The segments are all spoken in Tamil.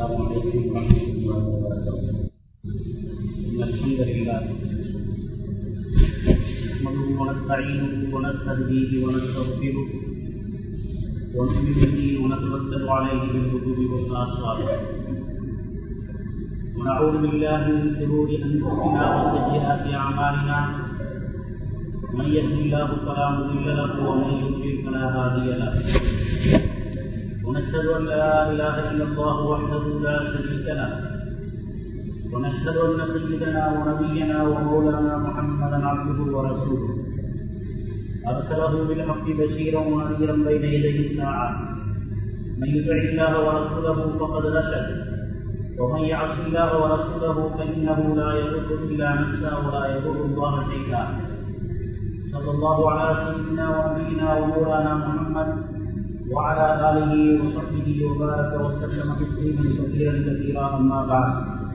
السلام عليكم ورحمة الله وبركاته إن الحمد لله نحمده ونستعينه ونستهديه ونستغفره ونؤمن به ونتوكل عليه بالوجوب والآثار ونعوذ بالله من شرور أنفسنا وسيئات أعمالنا من يهد الله فلا مضل له ومن يضلل فلا هادي له ونشهد ان لا اله الا الله وحده لا شريك له ونشهد ان سيدنا ونبينا ومولانا محمدا عبده ورسوله ارسله بالحق بشيرا ونذيرا بين يدي الساعه من يطع الله ورسوله فقد رشد ومن يعص الله ورسوله فانه لا يضر الا نفسه ولا يضر الله شيئا صلى الله على سيدنا ونبينا ومولانا محمد وعلى اله وصحبه وبارك وسلم تسليما كثيرا كثيرا اما بعد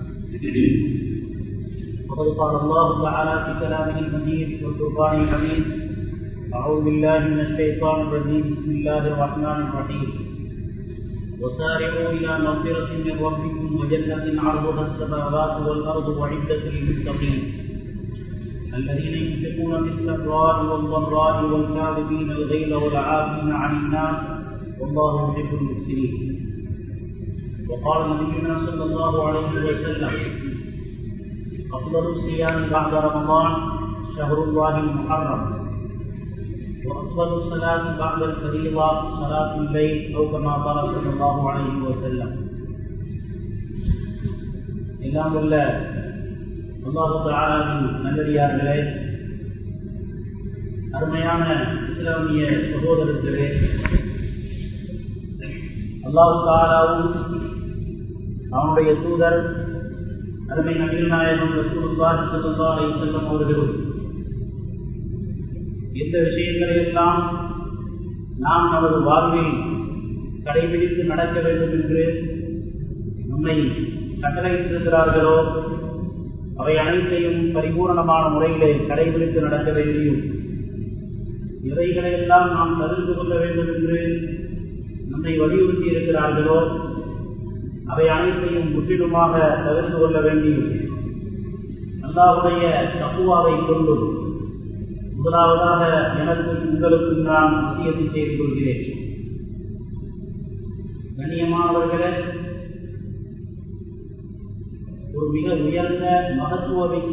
وقد قال الله تعالى في كلامه المجيد والقران الحميد اعوذ بالله من الشيطان الرجيم بسم الله الرحمن الرحيم وسارعوا الى مغفره من ربكم وجنه عرضها السماوات والارض وعده للمتقين الذين ينفقون في السراء والضراء والكاظمين الغيظ والعافين عن الناس والله يحب المحسنين وقال نبينا صلى الله عليه وسلم افضل الصيام بعد رمضان شهر الله المحرم وافضل الصلاه بعد الفريضه صلاه الليل او كما قال صلى الله عليه وسلم எல்லாம் உள்ள அல்லாஹு தாலாவின் நல்லடியார்களே அருமையான இஸ்லாமிய சகோதரர்களே அல்லாஹு தாலாவும் அவனுடைய தூதர் அருமை நபிகள் நாயகம் ரசூலுல்லாஹி ஸல்லல்லாஹு அலைஹி வஸல்லம் அவர்களும் எந்த விஷயங்களை எல்லாம் நாம் நமது வாழ்வில் கடைபிடித்து நடக்க வேண்டும் என்று நம்மை கட்டளையிட்டிருக்கிறார்களோ அவை அனைத்தையும் பரிபூர்ணமான முறையிலே கடைபிடித்து நடக்க வேண்டியும் இவைகளையெல்லாம் நாம் தவிர்த்து கொள்ள வேண்டும் என்று நம்மை வலியுறுத்தி இருக்கிறார்களோ அவை அனைத்தையும் முற்றிலுமாக தவிர்த்து கொள்ள வேண்டியும் அல்லாவுடைய தப்புவாவை கொண்டு முதலாவதாக எனக்கு உங்களுக்கும் நான் விஷயத்தை செய்து கொள்கிறேன் கண்ணியமானவர்களே ஒரு மிக உயர்ந்த மகத்துவமிக்க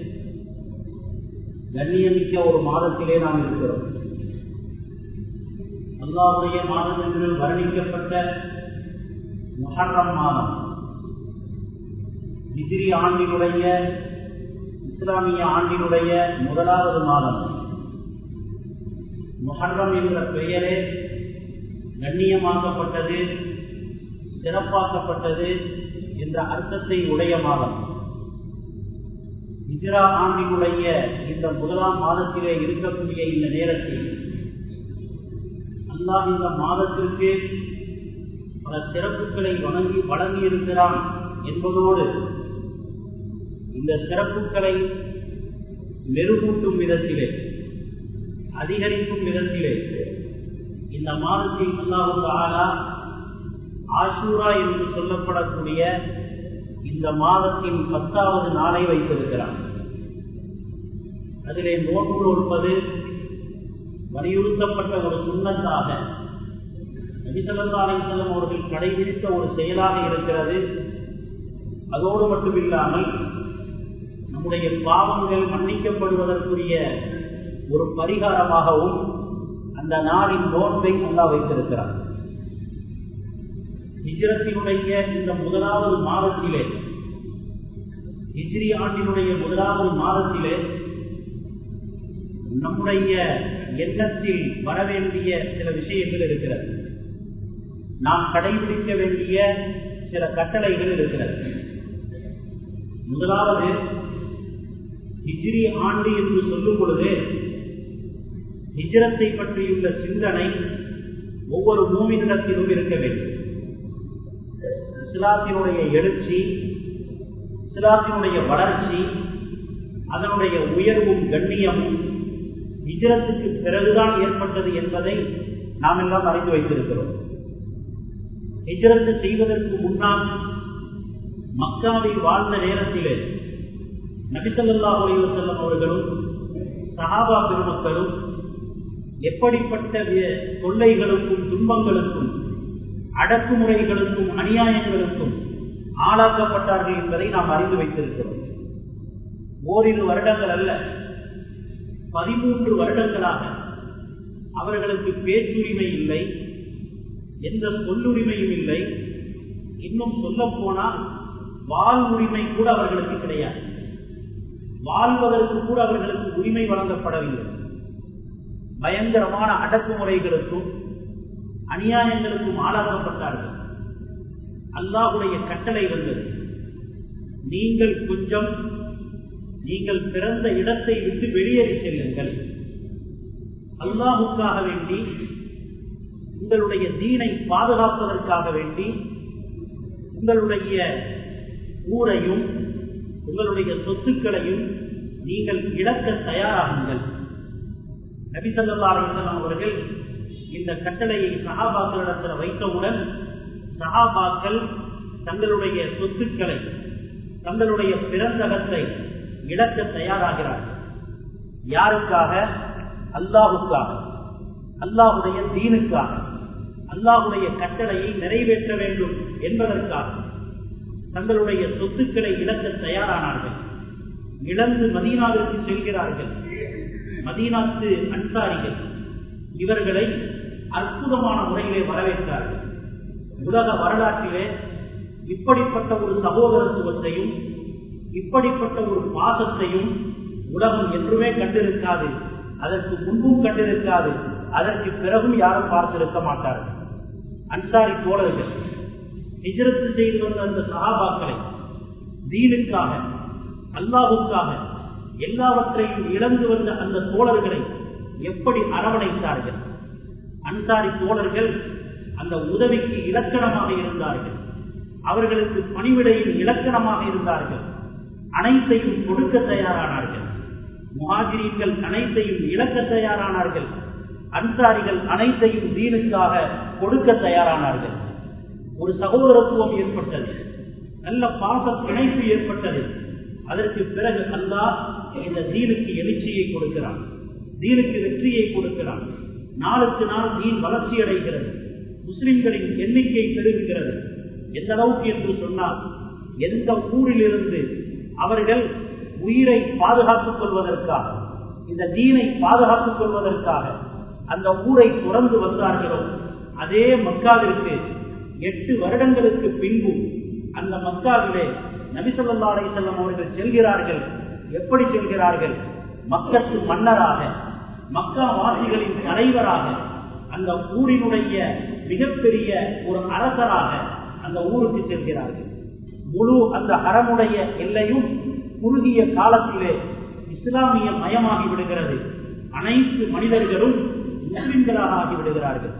கண்ணியமிக்க ஒரு மாதத்திலே நாம் இருக்கிறோம் அல்லாவுடைய மாதம் என்று வர்ணிக்கப்பட்ட மொஹர்ரம் மாதம் ஹிஜ்ரி ஆண்டினுடைய இஸ்லாமிய ஆண்டினுடைய முதலாவது மாதம் மொஹர்ரம் என்ற பெயரே கண்ணியமாக்கப்பட்டது சிறப்பாக்கப்பட்டது என்ற அர்த்தத்தை உடைய மாதம் இஜரா ஆண்டினுடைய இந்த முதலாம் மாதத்திலே இருக்கக்கூடிய இந்த நேரத்தில் அல்லாஹ் இந்த மாதத்திற்கு பல சிறப்புகளை வழங்கி வழங்கி இருக்கிறான் என்பதோடு இந்த சிறப்புகளை மெருகூட்டும் விதத்திலே அதிகரிக்கும் விதத்திலே இந்த மாதத்தில் அல்லாஹு ஆலா ஆஷூரா என்று சொல்லப்படக்கூடிய இந்த மாதத்தின் பத்தாவது நாளை வைத்திருக்கிறார் அதிலே நோன்பு நோற்பது வலியுறுத்தப்பட்ட ஒரு சுண்ணத்தாக நபிசல்லாலை செல்லம் அவர்கள் கடைபிடித்த ஒரு செயலாக இருக்கிறது அதோடு மட்டுமில்லாமல் நம்முடைய பாவங்கள் மன்னிக்கப்படுவதற்குரிய ஒரு பரிகாரமாகவும் அந்த நாளின் நோன்பை அல்லா வைத்திருக்கிறார் ஹிஜ்ரத்தினுடைய இந்த முதலாவது மாதத்திலே ஹிஜ்ரி ஆண்டினுடைய முதலாவது மாதத்திலே நம்முடைய எண்ணத்தில் வர வேண்டிய சில விஷயங்கள் இருக்கிறது நாம் கடைபிடிக்க வேண்டிய சில கட்டளைகள் இருக்கிறது முதலாவது ஹிஜ்ரி ஆண்டு என்று சொல்லும் பொழுது ஹிஜ்ரத்தை பற்றியுள்ள சிந்தனை ஒவ்வொரு மூமினிடத்திலும் இருக்க வேண்டும் இஸ்லாத்தினுடைய எழுச்சி இஸ்லாத்தினுடைய வளர்ச்சி அதனுடைய உயர்வும் கண்ணியமும் ஹிஜரத்துக்கு பிறகுதான் ஏற்பட்டது என்பதை நாம் எல்லாம் அறிந்து வைத்திருக்கிறோம் ஹிஜரத்து செய்வதற்கு முன்னால் மக்காவில் வாழ்ந்த நேரத்திலே நபிசல்லா ஒளிவு செல்லும் அவர்களும் சஹாபா பெருமக்களும் எப்படிப்பட்ட தொல்லைகளுக்கும் துன்பங்களுக்கும் அடக்குமுறைகளுக்கும் அநியாயங்களுக்கும் ஆளாக்கப்பட்டார்கள் என்பதை நாம் அறிந்து வைத்திருக்கிறோம் ஓரிரு வருடங்கள் அல்ல பதிமூன்று வருடங்களாக அவர்களுக்கு பேச்சுரிமை இல்லை எந்த சொல்லுரிமையும் இல்லை இன்னும் சொல்ல போனால் வாழ் உரிமை கூட அவர்களுக்கு கிடையாது வாழ்வதற்கு கூட அவர்களுக்கு உரிமை வழங்கப்படவில்லை பயங்கரமான அடக்குமுறைகளுக்கும் அநியாயங்களுக்கும் ஆளாக்கப்பட்டார்கள் அல்லாஹுடைய கட்டளை வந்தது நீங்கள் கொஞ்சம் நீங்கள் பிறந்த இடத்தை விட்டு வெளியேறி செல்லுங்கள் அல்லாஹுக்காக வேண்டி உங்களுடைய தீனை பாதுகாப்பதற்காக வேண்டி உங்களுடைய ஊரையும் உங்களுடைய சொத்துக்களையும் நீங்கள் இழக்க தயாராகுங்கள் நபிசல்லா அலிசல்லாம் அவர்கள் இந்த கட்டளையை சஹாபாக்களிடத்தில் வைத்தவுடன் சஹாபாக்கள் தங்களுடைய சொத்துக்களை தங்களுடைய பிறந்தகத்தை இழக்க தயாராகிறார்கள் யாருக்காக அல்லாஹுக்காக அல்லாஹுடைய தீனுக்காக அல்லாஹுடைய கட்டளையை நிறைவேற்ற வேண்டும் என்பதற்காக தங்களுடைய சொத்துக்களை இழக்க தயாரானார்கள் இழந்து மதீனாவிற்கு செல்கிறார்கள் மதீனாத்து அன்சாரிகள் இவர்களை அற்புதமான முறையிலே வரவேற்றார்கள் உலக வரலாற்றிலே இப்படிப்பட்ட ஒரு சகோதரத்துவத்தையும் இப்படிப்பட்ட ஒரு பாசத்தையும் உலகம் என்றுமே கண்டிருக்காது அதற்கு முன்பும் கண்டிருக்காது அதற்கு பிறகும் யாரும் பார்த்திருக்க மாட்டார்கள் அன்சாரி தோழர்கள் நிஜரத்து செய்து வந்த அந்த சகாபாக்களை தீனுக்காக அல்லாவுக்காக எல்லாவற்றையும் இழந்து வந்த அந்த தோழர்களை எப்படி அரவணைத்தார்கள் அன்சாரி தோழர்கள் அந்த உதவிக்கு இலக்கணமாக இருந்தார்கள் அவர்களுக்கு பணிவிடையில் இலக்கணமாக இருந்தார்கள் அனைத்தையும் கொடுக்க தயாரானார்கள் முகாஜிரியர்கள் அனைத்தையும் இழக்க தயாரானார்கள் அன்சாரிகள் அனைத்தையும் தீனுக்காக கொடுக்க தயாரானார்கள் ஒரு சகோதரத்துவம் ஏற்பட்டது நல்ல பாச பிணைப்பு ஏற்பட்டது அதற்கு பிறகு அல்லாஹ் இந்த தீனுக்கு எழுச்சியை கொடுக்கிறான் தீனுக்கு வெற்றியை கொடுக்கிறான் நாளுக்கு நாள் தீன் வளர்ச்சி அடைகிறது முஸ்லிம்களின் எண்ணிக்கை பெருகுகிறது எந்த அளவுக்கு என்று சொன்னால் எந்த ஊரிலிருந்து அவர்கள் உயிரை பாதுகாத்துக் கொள்வதற்காக இந்த தீனை பாதுகாத்துக் கொள்வதற்காக அந்த ஊரை துறந்து வந்தார்களோ அதே மக்காவிற்கு எட்டு வருடங்களுக்கு பின்பும் அந்த மக்காவிலே நபிசல்லா அலைசல்லம் அவர்கள் செல்கிறார்கள் எப்படி செல்கிறார்கள் மக்கத்து மன்னராக மக்கா வாசிகளின் தலைவராக அந்த ஊரினுடைய மிகப்பெரிய ஒரு அரசராக அந்த ஊருக்கு செல்கிறார்கள் முழு அந்த அறமுடைய எல்லையும் குறுகிய காலத்திலே இஸ்லாமிய மயமாகி விடுகிறது அனைத்து மனிதர்களும் முஸ்லிம்களாக ஆகிவிடுகிறார்கள்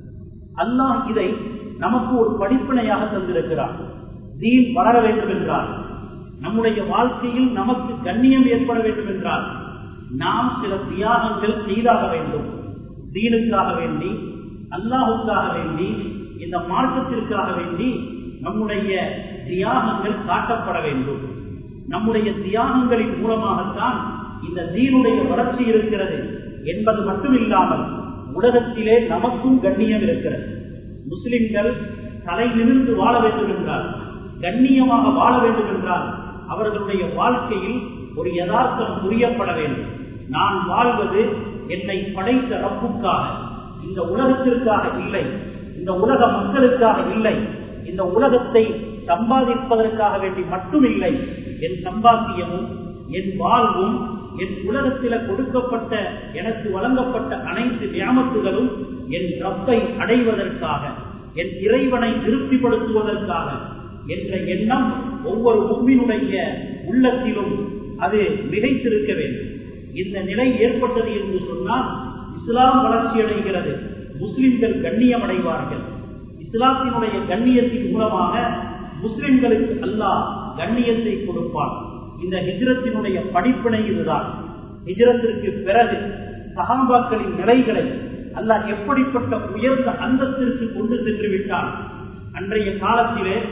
அல்லாஹ் இதை நமக்கு ஒரு படிப்பினையாக தந்திருக்கிறார் தீன் வளர வேண்டும் என்றால் நம்முடைய வாழ்க்கையில் நமக்கு கண்ணியம் ஏற்பட வேண்டும் என்றால் நாம் சில தியாகங்கள் செய்தாக வேண்டும் தீனுக்காக வேண்டி அல்லாஹுக்காக வேண்டி இந்த மார்க்கத்திற்காக வேண்டி நம்முடைய தியாகங்கள் காட்டப்பட வேண்டும் நம்முடைய தியாகங்களின் மூலமாகத்தான் இந்த தீனுடைய வளர்ச்சி இருக்கிறது என்பது மட்டுமில்லாமல் உலகத்திலே நமக்கும் கண்ணியம் இருக்கிறது முஸ்லிம்கள் தலை நிமிர்ந்து வாழ வேண்டும் என்றால் கண்ணியமாக வாழ வேண்டும் என்றால் அவர்களுடைய வாழ்க்கையில் ஒரு யதார்த்தம் புரியப்பட வேண்டும் நான் வாழ்வது என்னை படைத்த ரப்புக்காக இந்த உலகத்திற்காக இல்லை இந்த உலக மக்களுக்காக இல்லை இந்த உலகத்தை சம்பாதிப்பதற்காக வேண்டி மட்டும் இல்லை என் சம்பாத்தியமும் என் வாழ்வும் என் உலகத்தில கொடுக்கப்பட்ட எனக்கு வழங்கப்பட்ட அனைத்து வியாமத்துகளும் என் ரப்பை அடைவதற்காக என் இறைவனை திருப்திப்படுத்துவதற்காக என்ற எண்ணம் ஒவ்வொரு உண்மையினுடைய உள்ளத்திலும் அது மிகைத்திருக்க வேண்டும் இந்த நிலை ஏற்பட்டது என்று சொன்னால் இஸ்லாம் வளர்ச்சி அடைகிறது முஸ்லிம்கள் கண்ணியம் அடைவார்கள் இஸ்லாத்தினுடைய கண்ணியத்தின் மூலமாக முஸ்லிம்களுக்கு அல்லாஹ் கண்ணியத்தை கொடுப்பான் இந்த ஹிஜ்ரத்தினுடைய படிப்பினை இதுதான் ஹிஜ்ரத்திற்கு பிறகு சகாபாக்களின் நிலைகளை அல்லாஹ் எப்படிப்பட்ட உயர்ந்த அந்தத்திற்கு கொண்டு சென்று விட்டான் அன்றைய காலத்திலே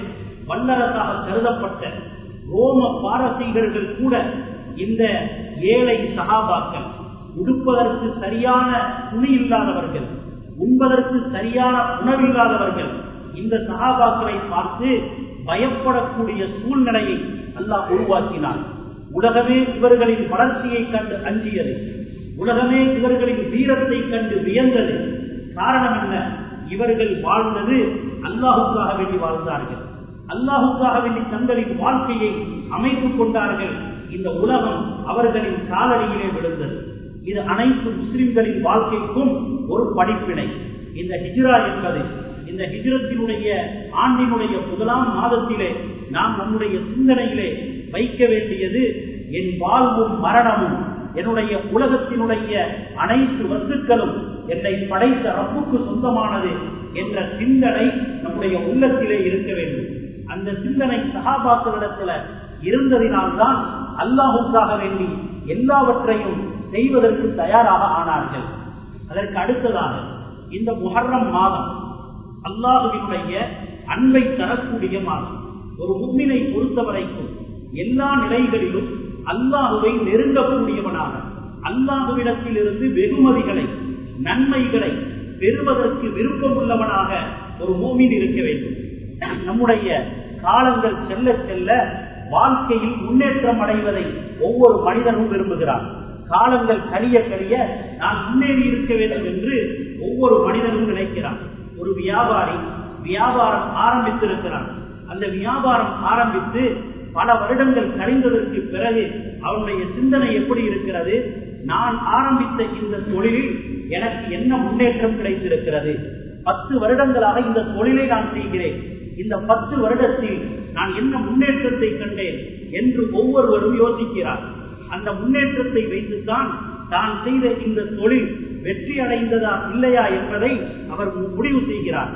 வல்லரசாக கருதப்பட்ட ரோம பாரசீகர்கள் கூட இந்த ஏழை சகாபாக்கள் உடுப்பதற்கு சரியான துணி இல்லாதவர்கள் உண்பதற்கு சரியான உணவில்லாதவர்கள் இந்த சகாபாக்களை பார்த்து பயப்படக்கூடிய சூழ்நிலையை அல்லாஹ் உருவாக்கினார் உலகமே இவர்களின் வளர்ச்சியை கண்டு அஞ்சியது உலகமே இவர்களின் வீரத்தை கண்டு வியந்தது காரணம் என்ன இவர்கள் வாழ்ந்தது அல்லாஹுக்காக வேண்டி வாழ்ந்தார்கள் அல்லாஹுக்காக வேண்டி தங்களின் வாழ்க்கையை அமைத்துக் கொண்டார்கள் இந்த உலகம் அவர்களின் காலடியிலே விழுந்தது இது அனைத்து முஸ்லிம்களின் வாழ்க்கைக்கும் ஒரு படிப்பினை இந்த ஹிஜ்ரா என்பது இந்த ஹிஜ்ரத்தினுடைய ஆண்டினுடைய முதலாம் மாதத்திலே நாம் நம்முடைய சிந்தனையிலே வைக்க வேண்டியது என் வாழ்வும் மரணமும் என்னுடைய உலகத்தினுடைய அனைத்து வஸ்துக்களும் என்னை படைத்த ரப்புக்கு சொந்தமானது என்ற சிந்தனை நம்முடைய உள்ளத்திலே இருக்க வேண்டும் அந்த சிந்தனை சகாபாக்களிடத்துல இருந்ததினால்தான் அல்லாஹுக்காக வேண்டி எல்லாவற்றையும் செய்வதற்கு தயாராக ஆனார்கள் அதற்கு அடுத்ததாக இந்த முஹர்ரம் மாதம் அல்லாஹுவினுடைய அன்பை தரக்கூடிய மாதம் ஒரு முன்னிலை பொறுத்தவரைக்கும் எல்லா நிலைகளிலும் அல்லாஹுவை நெருங்கக்கூடியவனாக அல்லாஹுவிடத்தில் இருந்து வெகுமதிகளை நன்மைகளை பெறுவதற்கு விருப்பம் உள்ளவனாக ஒரு மூமின் இருக்க வேண்டும் நம்முடைய காலங்கள் செல்ல செல்ல வாழ்க்கையில் முன்னேற்றம் அடைவதை ஒவ்வொரு மனிதனும் விரும்புகிறார் காலங்கள் கழிய கழிய நான் முன்னேறி இருக்க வேண்டும் என்று ஒவ்வொரு மனிதனும் நினைக்கிறான் ஒரு வியாபாரி வியாபாரம் ஆரம்பித்திருக்கிறான் அந்த வியாபாரம் ஆரம்பித்து பல வருடங்கள் கழிந்ததற்கு பிறகு அவனுடைய சிந்தனை எப்படி இருக்கிறது நான் ஆரம்பித்த இந்த தொழிலில் எனக்கு என்ன முன்னேற்றம் கிடைத்திருக்கிறது பத்து வருடங்களாக இந்த தொழிலை நான் செய்கிறேன் இந்த பத்து வருடத்தில் நான் என்ன முன்னேற்றத்தை கண்டேன் என்று ஒவ்வொருவரும் யோசிக்கிறார் அந்த முன்னேற்றத்தை வைத்துத்தான் தான் செய்த இந்த தொழில் வெற்றி அடைந்ததா இல்லையா என்பதை அவர் முடிவு செய்கிறார்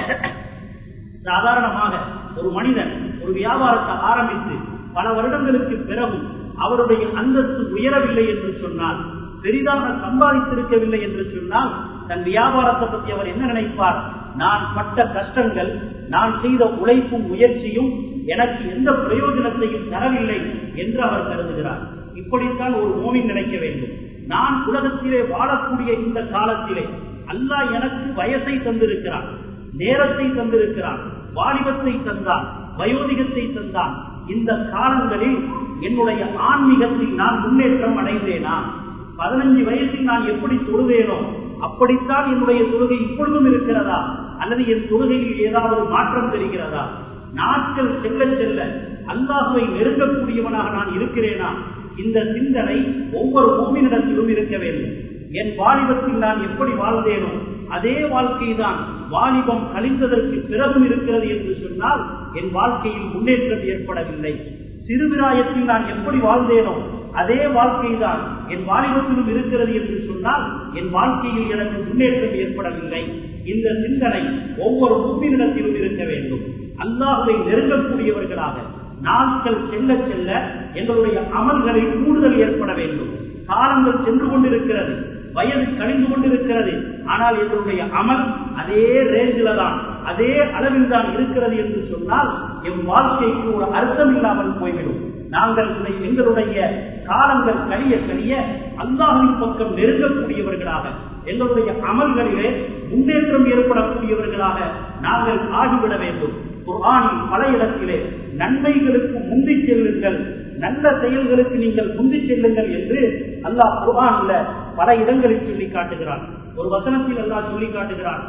சாதாரணமாக ஒரு மனிதன் ஒரு வியாபாரத்தை ஆரம்பித்து பல வருடங்களுக்கு பிறகும் அவருடைய அந்தஸ்து உயரவில்லை என்று சொன்னால் பெரிதாக சம்பாதித்திருக்கவில்லை என்று சொன்னால் தன் வியாபாரத்தை பற்றி அவர் என்ன நினைப்பார் நான் பட்ட கஷ்டங்கள் நான் செய்த உழைப்பும் முயற்சியும் எனக்கு எந்த பிரயோஜனத்தையும் தரவில்லை என்று அவர் கருதுகிறார் இப்படித்தான் ஒரு மோமின் நினைக்க வேண்டும் நான் உலகத்திலே வாழக்கூடிய இந்த காலத்திலே அல்லாஹ் எனக்கு வயசை தந்திருக்கிறான் நேரத்தை தந்திருக்கிறான் வாலிபத்தை தந்தான் வயோதிகத்தை தந்தான் இந்த காலங்களில் என்னுடைய ஆன்மீகத்தில் நான் முன்னேற்றம் அடைந்தேனா பதினஞ்சு வயசில் நான் எப்படி தொழுவேனோ அப்படித்தான் என்னுடைய தொழுகை இப்பொழுதும் இருக்கிறதா அல்லது என் தொழுகையில் ஏதாவது மாற்றம் தெரிகிறதா நாட்கள் செல்ல செல்ல அல்லாஹுவை நெருங்கக்கூடியவனாக நான் இருக்கிறேனா இந்த சிந்தனை ஒவ்வொரு பூமியிடத்திலும் இருக்க வேண்டும் என் வாலிபத்தில் நான் எப்படி வாழ்ந்தேனோ அதே வாழ்க்கை தான் வாலிபம் கழிந்ததற்கு பிறகும் இருக்கிறது என்று சொன்னால் என் வாழ்க்கையில் முன்னேற்றம் ஏற்படவில்லை சிறுபிராயத்தில் நான் எப்படி வாழ்ந்தேனோ அதே வாழ்க்கை தான் என் வாலிபத்திலும் இருக்கிறது என்று சொன்னால் என் வாழ்க்கையில் எனக்கு முன்னேற்றம் ஏற்படவில்லை இந்த சிந்தனை ஒவ்வொரு முப்பினிடத்திலும் இருக்க வேண்டும் அல்லாஹுவை நெருங்கக்கூடியவர்களாக நாட்கள் செல்ல செல்ல எங்களுடைய அமல்களில் கூடுதல் ஏற்பட வேண்டும் காலங்கள் சென்று கொண்டிருக்கிறது வயது கழிந்து கொண்டிருக்கிறது ஆனால் எங்களுடைய அமல் அதே ரேஞ்சில தான் அதே அளவில் தான் இருக்கிறது என்று சொன்னால் என் வாழ்க்கைக்கு ஒரு அர்த்தம் இல்லாமல் போய்விடும் நாங்கள் எங்களுடைய காலங்கள் கழிய கழிய அல்லாஹின் பக்கம் நெருங்கக்கூடியவர்களாக எங்களுடைய அமல்களிலே முன்னேற்றம் ஏற்படக்கூடியவர்களாக நாங்கள் ஆகிவிட வேண்டும் குர்ஆனில் பல இடத்திலே நன்மைகளுக்கு முந்தி செல்லுங்கள் நல்ல செயல்களுக்கு நீங்கள் முந்தி செல்லுங்கள் என்று அல்லாஹ் குர்ஆன்ல பல இடங்களில் சொல்லி காட்டுகிறான் ஒரு வசனத்தில் அல்லாஹ் சொல்லி காட்டுகிறான்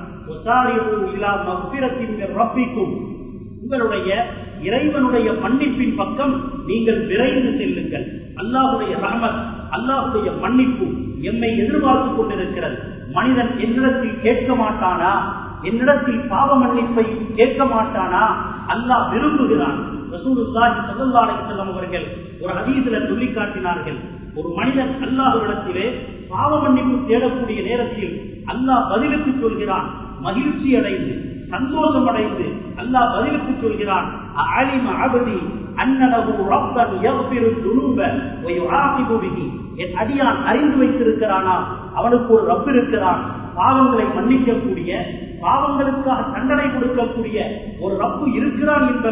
உங்களுடைய இறைவனுடைய மன்னிப்பின் பக்கம் நீங்கள் விரைந்து செல்லுங்கள் அல்லாஹுடைய ரஹமத் அல்லாஹுடைய மன்னிப்பு எம்மை எதிர்பார்த்துக் கொண்டிருக்கிறது மனிதன் என்னிடத்தில் கேட்க மாட்டானா என்னிடத்தில் பாவ மன்னிப்பை கேட்க மாட்டானா அல்லாஹ் விரும்புகிறான் அவர்கள் ஒரு அதீதில சொல்லி காட்டினார்கள் ஒரு மனிதன் அல்லாஹுவிடத்திலே பாவ மன்னிப்பு தேடக்கூடிய நேரத்தில் அல்லாஹ் பதிலுக்கு சொல்கிறான் மகிழ்ச்சி அடைந்து சந்தோஷம் அடைந்து அல்லாஹ் பதிலுக்கு சொல்கிறான் என் அடியான் அறிந்து வைத்திருக்கிறானா அவனுக்கு ஒரு ரப் இருக்கிறான் பாவங்களை மன்னிக்கக்கூடிய பாவங்களுக்காக தண்டனை கொடுக்கக்கூடிய ஒரு ரப்பு இருக்கிறான் என்பதை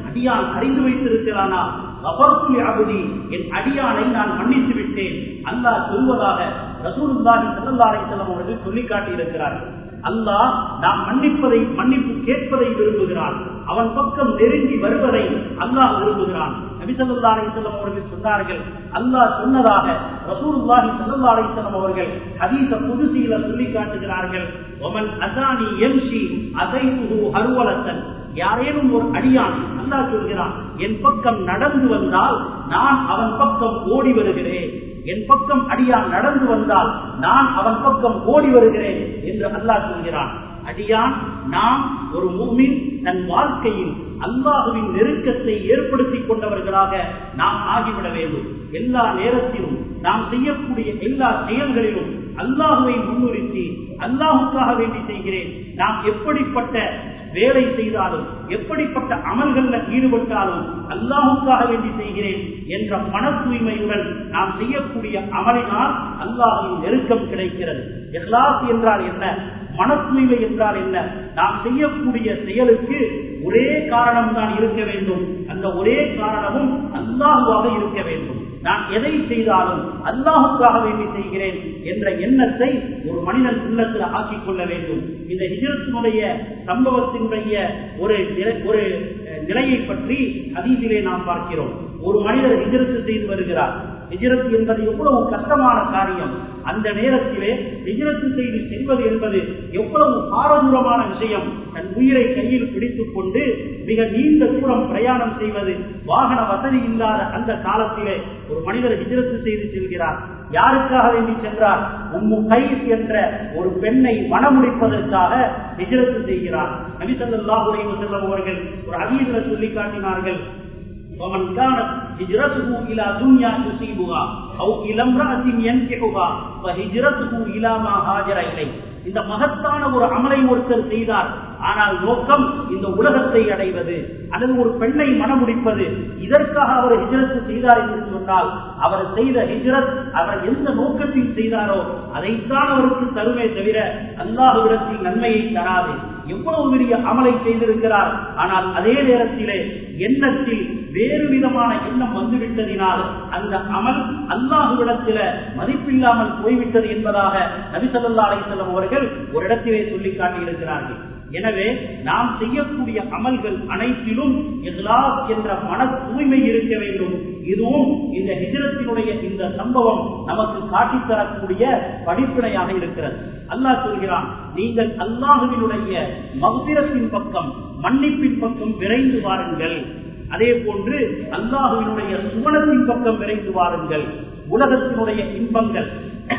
அடியான் அறிந்து வைத்திருக்கிறானா கபர்த்துலி அபுதி என் அடியானை நான் மன்னித்து விட்டேன் அல்லாஹ் சொல்வதாக ரசூலுல்லாஹி ஸல்லல்லாஹு அலைஹி வஸல்லம் அவர்கள் சொல்லி காட்டி இருக்கிறார்கள் அல்லாஹ் நாம் மன்னிப்பதை மன்னிப்பு கேட்பதை விரும்புகிறான் அவன் பக்கம் நெருங்கி வருவதை அல்லாஹ் விரும்புகிறான் நபிசல்லா அலிசல்லம் அவர்கள் சொன்னார்கள் அல்லாஹ் சொன்னதாக ரசூலுல்லாஹி சல்லா அலிசல்லம் அவர்கள் ஹதீச புதுசியில சொல்லி காட்டுகிறார்கள் ஒமன் அசானி எம்சி அசைபுகு அருவலத்தன் யாரேனும் ஒரு அடியான் அல்லாஹ் சொல்கிறான் என் பக்கம் நடந்து வந்தால் நான் அவன் பக்கம் ஓடி வருகிறேன் என் பக்கம் அடியான் நடந்து வந்தால் நான் அவன் பக்கம் ஓடி வருகிறேன் என்று அல்லாஹ் சொல்கிறான் அடியான் நாம் ஒரு மூமின் தன் வாழ்க்கையில் அல்லாஹுவின் நெருக்கத்தை ஏற்படுத்திக் கொண்டவர்களாக நாம் ஆகிவிட வேண்டும் எல்லா நேரத்திலும் நாம் செய்யக்கூடிய எல்லா செயல்களிலும் அல்லாஹுவை முன்னிறுத்தி அல்லாஹுக்காக வேண்டி செய்கிறேன் நாம் எப்படிப்பட்ட வேலை செய்தாலும் எப்படிப்பட்ட அமல்கள்ல ஈடுபட்டாலும் அல்லாஹுக்காக வேண்டி செய்கிறேன் என்ற மன தூய்மையுடன் நாம் செய்யக்கூடிய அமலினால் அல்லாஹின் நெருக்கம் கிடைக்கிறது எஹ்லாஸ் என்றால் என்ன மன தூய்மை என்றால் என்ன நாம் செய்யக்கூடிய செயலுக்கு ஒரே காரணம் தான் இருக்க வேண்டும் அந்த ஒரே காரணமும் அல்லாஹுவாக இருக்க வேண்டும் நான் எதை செய்தாலும் அல்லாஹுக்காக வேண்டி செய்கிறேன் என்ற எண்ணத்தை ஒரு மனிதன் உள்ளத்தில் ஆக்கிக் கொள்ள வேண்டும் இந்த ஹிஜரத்தினுடைய சம்பவத்தினுடைய ஒரு ஒரு நிலையை பற்றி அதீதிலே நாம் பார்க்கிறோம் ஒரு மனிதர் ஹிஜரத்து செய்து வருகிறார் ஹிஜரத் என்பது எவ்வளவு கஷ்டமான காரியம் அந்த நேரத்திலே ஹிஜரத்து செய்து செல்வது என்பது எவ்வளவு பாரதூரமான விஷயம் தன் உயிரை கையில் பிடித்துக் கொண்டு மிக நீண்ட தூரம் பிரயாணம் செய்வது வாகன வசதி இல்லாத அந்த காலத்திலே ஒரு மனிதர் ஹிஜரத்து செய்து செல்கிறார் யாருக்காக வேண்டி சென்றார் உம்மு கைஸ் என்ற ஒரு பெண்ணை மனமுடிப்பதற்காக ஹிஜரத்து செய்கிறார் நபிசல்லாஹு செல்லும் அவர்கள் ஒரு அதீதில சொல்லி காட்டினார்கள் ومن كانت هجرته إلى دنيا تصيبها أو إلى امرأة ينكحها فهجرته إلى ما هاجر إليه இந்த மகத்தான ஒரு அமலை ஒருத்தர் செய்தார் ஆனால் நோக்கம் இந்த உலகத்தை அடைவது அல்லது ஒரு பெண்ணை மனமுடிப்பது இதற்காக அவர் ஹிஜரத்து செய்தார் என்று சொன்னால் அவர் செய்த ஹிஜரத் அவர் எந்த நோக்கத்தில் செய்தாரோ அதைத்தான் அவருக்கு தருமே தவிர அல்லாஹுவிடத்தில் நன்மையை தராது எவ்வளவு பெரிய அமலை செய்திருக்கிறார் ஆனால் அதே நேரத்திலே எண்ணத்தில் வேறு விதமான எண்ணம் வந்துவிட்டதினால் அந்த அமல் அல்லாஹுவிடத்தில மதிப்பில்லாமல் போய்விட்டது என்பதாக நபிசல்லா அலிசல்லம் அவர்கள் ஒரு இடத்திலே சொல்லி காட்டியிருக்கிறார்கள் எனவே நாம் செய்யக்கூடிய அமல்கள் அனைத்திலும் இஹ்லாஸ் என்ற மன தூய்மை இருக்க வேண்டும் இதுவும் இந்த ஹிஜரத்தினுடைய இந்த சம்பவம் நமக்கு காட்டித்தரக்கூடிய படிப்பினையாக இருக்கிறது அல்லாஹ் சொல்கிறான் நீங்கள் அல்லாஹுவினுடைய மகுதிரத்தின் பக்கம் மன்னிப்பின் பக்கம் விரைந்து வாருங்கள் அதே போன்று அல்லாஹுவினுடைய சுவனத்தின் பக்கம் விரைந்து வாருங்கள் உலகத்தினுடைய இன்பங்கள்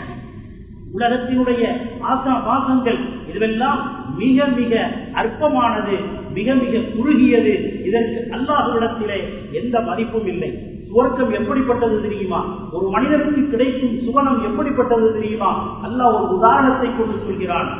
உலகத்தினுடைய ஆசா பாசங்கள் இதுவெல்லாம் மிக மிக அற்பமானது மிக மிக குறுகியது இதற்கு அல்லாஹுவிடத்திலே எந்த மதிப்பும் இல்லை சுவர்க்கம் எப்படிப்பட்டது தெரியுமா ஒரு மனிதனுக்கு கிடைக்கும் சுவனம் எப்படிப்பட்டது தெரியுமா அல்லாஹ் ஒரு உதாரணத்தை கொண்டு சொல்கிறான்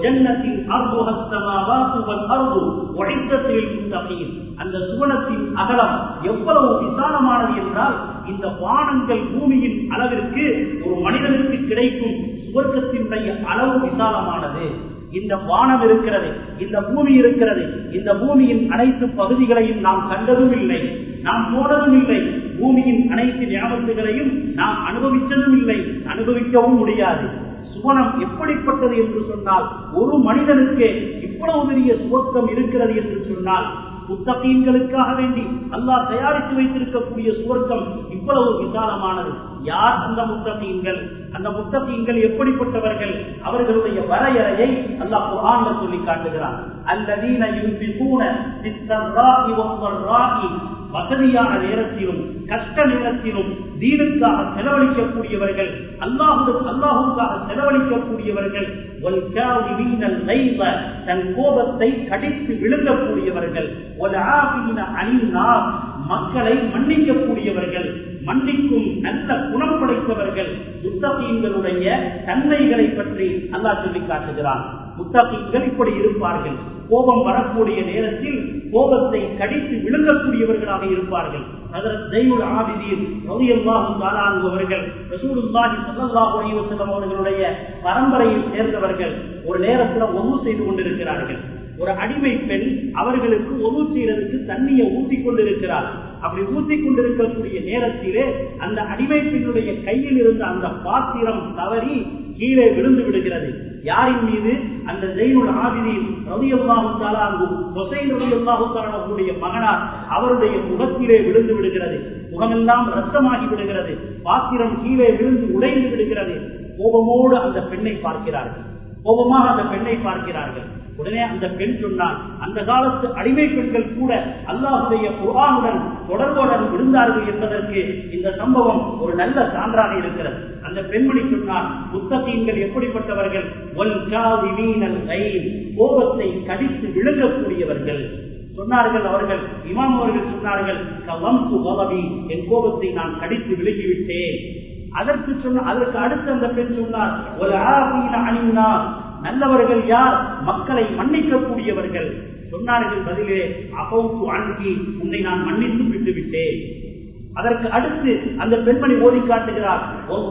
அந்த சுவனத்தின் அகலம் எவ்வளவு விசாலமானது என்றால் இந்த வானங்கள் பூமியின் அளவிற்கு ஒரு மனிதனுக்கு கிடைக்கும் சுவர்க்கத்தினுடைய அளவு விசாலமானது இந்த வானம் இருக்கிறது இந்த பூமி இருக்கிறது இந்த பூமியின் அனைத்து பகுதிகளையும் நாம் கண்டதும் இல்லை நாம் போனதும் இல்லை பூமியின் அனைத்து ஞாபகங்களையும் நாம் அனுபவித்ததும் இல்லை அனுபவிக்கவும் முடியாது சுவனம் எப்படிப்பட்டது என்று சொன்னால் ஒரு மனிதனுக்கு இவ்வளவு பெரிய சுவர்க்கம் இருக்கிறது என்று சொன்னால் முத்தகீன்களுக்காக வேண்டி அல்லாஹ் தயாரித்து வைத்திருக்கக்கூடிய சுவர்க்கம் இவ்வளவு விசாலமானது யார் அந்த முத்தகீன்கள் அந்த முத்தகீன்கள் எப்படிப்பட்டவர்கள் அவர்களுடைய வரையறையை அல்லாஹ் குரான்ல சொல்லி காட்டுகிறான் அல்லதீன யுன்பிகூன பிஸ்ஸர்ராஇ வஸ்ஸர்ராஇ வசதியான நேரத்திலும் கஷ்ட நேரத்திலும் தீனுக்காக செலவழிக்கக்கூடியவர்கள் அல்லாஹு அல்லாஹுக்காக செலவழிக்கக்கூடியவர்கள் தன் கோபத்தை கடித்து விழுங்கக்கூடியவர்கள் மக்களை மன்னிக்கக்கூடியவர்கள் மன்னிக்கும் நல்ல குணம் படைத்தவர்கள் முத்தகீன்களுடைய தன்மைகளை பற்றி அல்லாஹ் சொல்லி காட்டுகிறான் முத்தகீன்கள் இப்படி இருப்பார்கள் கோபம் வரக்கூடிய நேரத்தில் கோபத்தை கடித்து விழுங்கக்கூடியவர்களாக இருப்பார்கள் அவர்களுடைய பரம்பரையில் சேர்ந்தவர்கள் ஒரு நேரத்தில் ஒன்று செய்து கொண்டிருக்கிறார்கள் ஒரு அடிமை பெண் அவர்களுக்கு ஒது செய்யறதுக்கு தண்ணியை ஊத்தி கொண்டிருக்கிறார் அப்படி ஊத்தி கொண்டிருக்கக்கூடிய நேரத்திலே அந்த அடிமை பெண்ணுடைய கையில் இருந்த அந்த பாத்திரம் தவறி கீழே விழுந்து விடுகிறது யாரின் மீது அந்த ஜெயினுல் ஆபிதீன் ரவியல்லாஹு தாலாங்கு ஹொசைன் ரவியல்லாஹு தாலாவுடைய மகனார் அவருடைய முகத்திலே விழுந்து விடுகிறது முகமெல்லாம் ரத்தமாகி விடுகிறது பாத்திரம் கீழே விழுந்து உடைந்து விடுகிறது கோபமோடு அந்த பெண்ணை பார்க்கிறார்கள் கோபமாக அந்த பெண்ணை பார்க்கிறார்கள் உடனே அந்த பெண் சொன்னார் அந்த காலத்து அடிமை பெண்கள் கூட அல்லாஹுடைய குரானுடன் தொடர்புடன் விழுந்தார்கள் என்பதற்கு இந்த சம்பவம் ஒரு நல்ல சான்றாக இருக்கிறது அந்த பெண்மணி சொன்னார் புத்தகங்கள் எப்படிப்பட்டவர்கள் கோபத்தை கடித்து விழுங்கக்கூடியவர்கள் சொன்னார்கள் அவர்கள் இமாம் அவர்கள் சொன்னார்கள் என் கோபத்தை நான் கடித்து விழுங்கிவிட்டேன் அதற்கு சொன்ன அதற்கு அடுத்து அந்த பெண் சொன்னார் ஒரு அணிந்தா நல்லவர்கள் யார் மக்களை மன்னிக்கக்கூடியவர்கள் சொன்னார்கள் பதிலே அகௌத்து அணுகி உன்னை நான் மன்னித்து விட்டு விட்டேன் அதற்கு அடுத்து அந்த பெண்மணி ஓடி காட்டுகிறார்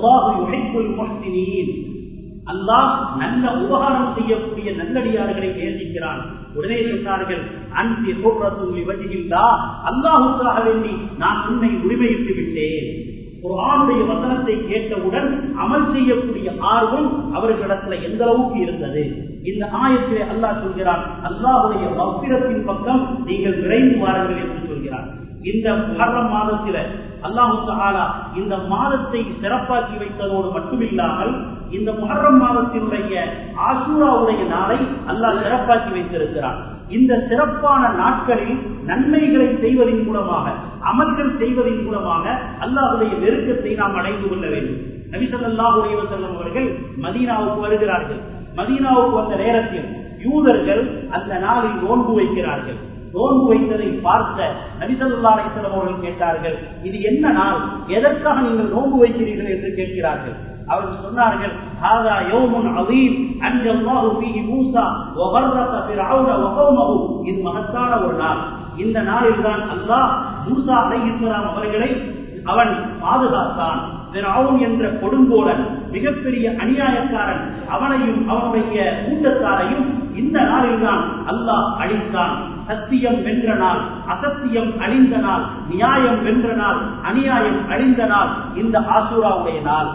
அல்லாஹ் நல்ல உபகாரம் செய்யக்கூடிய நல்லடியார்களை நேசிக்கிறான் உடனே சொன்னார்கள் அன்பி சொல்றதுள்ளி வச்சுகின்றா அல்லாஹுக்காக வேண்டி நான் உன்னை உரிமையிட்டு விட்டேன் ஒரு ஆணுடைய வசனத்தை கேட்டவுடன் அமல் செய்யக்கூடிய ஆர்வம் அவர்களிடத்துல எந்த அளவுக்கு இருந்தது இந்த ஆயத்திலே அல்லாஹ் சொல்கிறான் அல்லாஹுடைய வப்பிரத்தின் பக்கம் நீங்கள் விரைந்து வாருங்கள் என்று சொல்கிறார் இந்த முகரம் மாதத்தில அல்லாஹு தாலா இந்த மாதத்தை சிறப்பாக்கி வைத்ததோடு மட்டுமில்லாமல் இந்த முகரம் மாதத்தினுடைய ஆசூராவுடைய நாளை அல்லாஹ் சிறப்பாக்கி வைத்திருக்கிறார் இந்த சிறப்பான நாட்களில் நன்மைகளை செய்வதன் மூலமாக அமல்கள் செய்வதன் மூலமாக அல்லாஹுடைய நெருக்கத்தை நாம் அடைந்து கொள்ள வேண்டும் நபிசல்லாஹுடைய செல்லும் அவர்கள் மதீனாவுக்கு வருகிறார்கள் மதீனாவுக்கு வந்த நேரத்தில் யூதர்கள் அந்த நாளில் நோன்பு வைக்கிறார்கள் நோன்பு வைத்ததை பார்த்த நபிசல்லா அலிஸ்லாம் அவர்கள் கேட்டார்கள் இது என்ன நாள் எதற்காக நீங்கள் நோன்பு வைக்கிறீர்கள் என்று கேட்கிறார்கள் அவர்கள் சொன்னார்கள் هذا يوم عظيم أنجى الله فيه موسى وغرق فرعون وقومه இது மகத்தான ஒரு நாள் இந்த நாளில் தான் அல்லாஹ் மூசா அலைஹிஸ்ஸலாம் அவர்களை அவன் பாதுகாத்தான் பிறவுன் என்ற கொடுங்கோலன் மிகப்பெரிய அநியாயக்காரன் அவனையும் அவனுடைய கூட்டத்தாரையும் இந்த நாளில் தான் அல்லாஹ் அழித்தான் சத்தியம் வென்ற நாள் அசத்தியம் அழிந்த நாள் நியாயம் வென்ற நாள் அநியாயம் அழிந்த நாள் இந்த ஆசூராவுடைய நாள்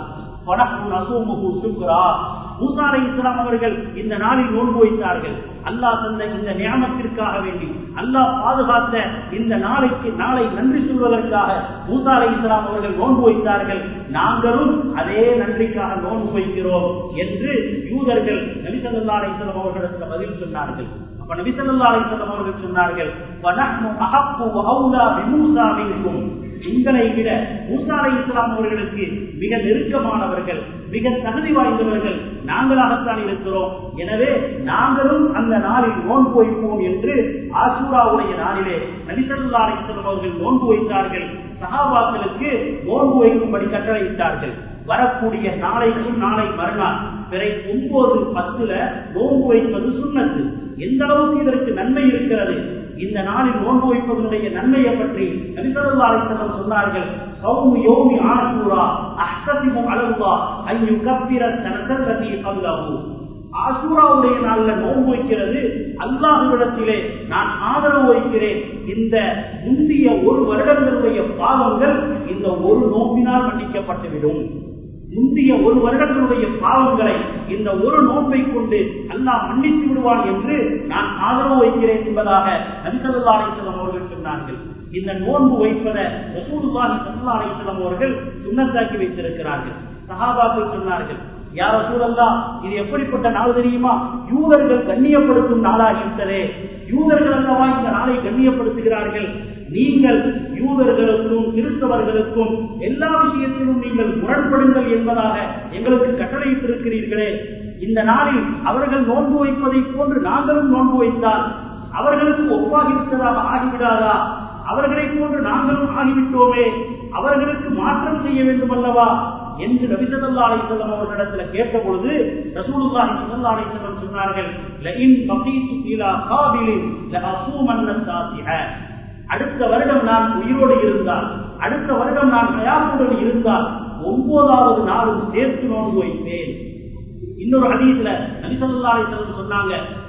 மூசாலை இஸ்லாம் அவர்கள் இந்த நாளில் நோன்பு வைத்தார்கள் அல்லாஹ் தந்த இந்த நியமத்திற்காக வேண்டி அல்லாஹ் பாதுகாத்த இந்த நாளைக்கு நாளை நன்றி சொல்வதற்காக மூசாலை இஸ்லாம் அவர்கள் நோன்பு வைத்தார்கள் நாங்களும் அதே நன்றிக்காக நோன்பு வைக்கிறோம் என்று யூதர்கள் நபிசல்லா அலிஸ்லாம் அவர்களிடத்தில் பதில் சொன்னார்கள் அப்ப நபிசல்லா அலிஸ்லாம் அவர்கள் சொன்னார்கள் எங்களை விட மூசா அலை இஸ்லாம் அவர்களுக்கு மிக நெருக்கமானவர்கள் மிக தகுதி வாய்ந்தவர்கள் நாங்களாகத்தான் இருக்கிறோம் எனவே நாங்களும் அந்த நாளில் நோன்பு வைப்போம் என்று ஆசூராவுடைய நாளிலே நபிசல்லா அலிஸ்லாம் அவர்கள் நோன்பு வைத்தார்கள் சகாபாக்களுக்கு நோன்பு வைக்கும்படி கட்டளையிட்டார்கள் வரக்கூடிய நாளைக்கும் நாளை மறுநாள் பிறை ஒன்பது பத்துல நோன்பு வைப்பது சுண்ணத்து எந்த அளவுக்கு இதற்கு நன்மை இருக்கிறது இந்த நாளில் நோன்பு வைப்பதனுடைய நன்மையை பற்றி நபிசல்லா அலிசல்லம் சொன்னார்கள் சௌமு யோமி ஆசூரா அஹ்தசிமு அலவுவா ஐயு கப்பிர தனசல்லதி அல்லாஹு ஆசூராவுடைய நாள்ல நோன்பு வைக்கிறது அல்லாஹுவிடத்திலே நான் ஆதரவு வைக்கிறேன் இந்த முந்தைய ஒரு வருடங்களுடைய பாவங்கள் இந்த ஒரு நோம்பினால் மன்னிக்கப்பட்டுவிடும் முந்தைய ஒரு வருடங்களுடைய பாவங்களை இந்த ஒரு நோன்பை கொண்டு அல்லாஹ் மன்னித்து விடுவான் என்று நான் ஆதரவு வைக்கிறேன் என்பதாக நபிசல்லா அலிஸ்லாம் அவர்கள் சொன்னார்கள் இந்த நோன்பு வைப்பதை ரசூலுல்லாஹி சல்லா அலிஸ்லாம் அவர்கள் சுண்ணத்தாக்கி வைத்திருக்கிறார்கள் சஹாபாக்கள் சொன்னார்கள் யார சூழல்லா இது எப்படிப்பட்ட நாள் தெரியுமா யூதர்கள் கண்ணியப்படுத்தும் நாளாகிவிட்டதே யூதர்கள் அல்லவா இந்த நாளை கண்ணியப்படுத்துகிறார்கள் நீங்கள் யூதர்களுக்கும் கிறிஸ்தவர்களுக்கும் எல்லா விஷயத்திலும் நீங்கள் முரண்படுங்கள் என்பதாக எங்களுக்கு கட்டளையிட்டிருக்கிறீர்களே இந்த நாளில் அவர்கள் நோன்பு வைப்பதை போன்று நாங்களும் நோன்பு வைத்தால் அவர்களுக்கு ஒப்பாகிவிட்டதாக ஆகிவிடாதா அவர்களை போன்று நாங்களும் ஆகிவிட்டோமே அவர்களுக்கு மாற்றம் செய்ய வேண்டும் அல்லவா என்று நபிசல்லா அலிசல்லம் அவர்களிடத்துல கேட்ட பொழுது ரசூலுல்லாஹி சல்லா அலிசல்லம் சொன்னார்கள் லஇன் பகீத்து இலா காபிலின் லஅசூமன்ன சாசிஹ அடுத்த வருடம் நான் உயிரோடு இருந்தால் அடுத்த வருடம் நான் ஹயாத்துடன் இருந்தால் ஒன்பதாவது நாளும் சேர்த்து நோன்பு வைப்பேன் இன்னொரு அதீதுல நபிசல்லா அலிசல்லம் சொன்னாங்க